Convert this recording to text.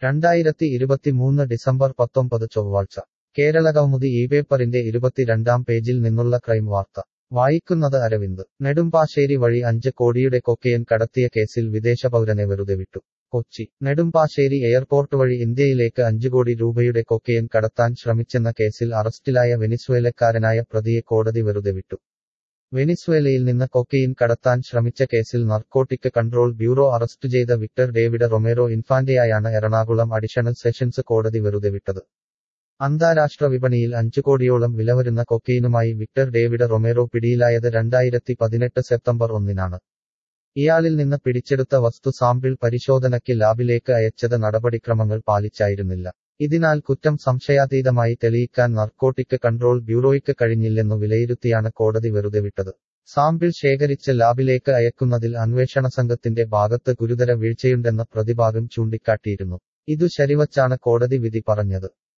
രണ്ടായിരത്തി ഇരുപത്തിമൂന്ന് ഡിസംബർ പത്തൊമ്പത് ചൊവ്വാഴ്ച കേരള കൗമുദി ഈ പേപ്പറിന്റെ ഇരുപത്തിരണ്ടാം പേജിൽ നിന്നുള്ള ക്രൈം വാർത്ത വായിക്കുന്നത് അരവിന്ദ് നെടുമ്പാശ്ശേരി വഴി അഞ്ച് കോടിയുടെ കൊക്കെയൻ കടത്തിയ കേസിൽ വിദേശ പൗരനെ വെറുതെ വിട്ടു കൊച്ചി നെടുമ്പാശ്ശേരി എയർപോർട്ട് വഴി ഇന്ത്യയിലേക്ക് അഞ്ചു കോടി രൂപയുടെ കൊക്കെയൻ കടത്താൻ ശ്രമിച്ചെന്ന കേസിൽ അറസ്റ്റിലായ വെനിസ്വേലക്കാരനായ പ്രതിയെ കോടതി വെറുതെ വിട്ടു വെനിസ്വേലയിൽ നിന്ന് കൊക്കെയിൻ കടത്താൻ ശ്രമിച്ച കേസിൽ നർക്കോട്ടിക് കൺട്രോൾ ബ്യൂറോ അറസ്റ്റ് ചെയ്ത വിക്ടർ ഡേവിഡ് റൊമേറോ ഇൻഫാന്റെയായാണ് എറണാകുളം അഡീഷണൽ സെഷൻസ് കോടതി വെറുതെ വിട്ടത് അന്താരാഷ്ട്ര വിപണിയിൽ അഞ്ചു കോടിയോളം വില വരുന്ന കൊക്കെയിനുമായി വിക്ടർ ഡേവിഡ് റൊമേറോ പിടിയിലായത് രണ്ടായിരത്തി പതിനെട്ട് സെപ്റ്റംബർ ഒന്നിനാണ് ഇയാളിൽ നിന്ന് പിടിച്ചെടുത്ത വസ്തു സാമ്പിൾ പരിശോധനയ്ക്ക് ലാബിലേക്ക് അയച്ചത് നടപടിക്രമങ്ങൾ പാലിച്ചായിരുന്നില്ല ഇതിനാൽ കുറ്റം സംശയാതീതമായി തെളിയിക്കാൻ നർക്കോട്ടിക് കൺട്രോൾ ബ്യൂറോയ്ക്ക് കഴിഞ്ഞില്ലെന്നു വിലയിരുത്തിയാണ് കോടതി വെറുതെ വിട്ടത് സാമ്പിൾ ശേഖരിച്ച് ലാബിലേക്ക് അയക്കുന്നതിൽ അന്വേഷണ സംഘത്തിന്റെ ഭാഗത്ത് ഗുരുതര വീഴ്ചയുണ്ടെന്ന പ്രതിഭാഗം ചൂണ്ടിക്കാട്ടിയിരുന്നു ഇതു ശരിവച്ചാണ് കോടതി വിധി പറഞ്ഞത്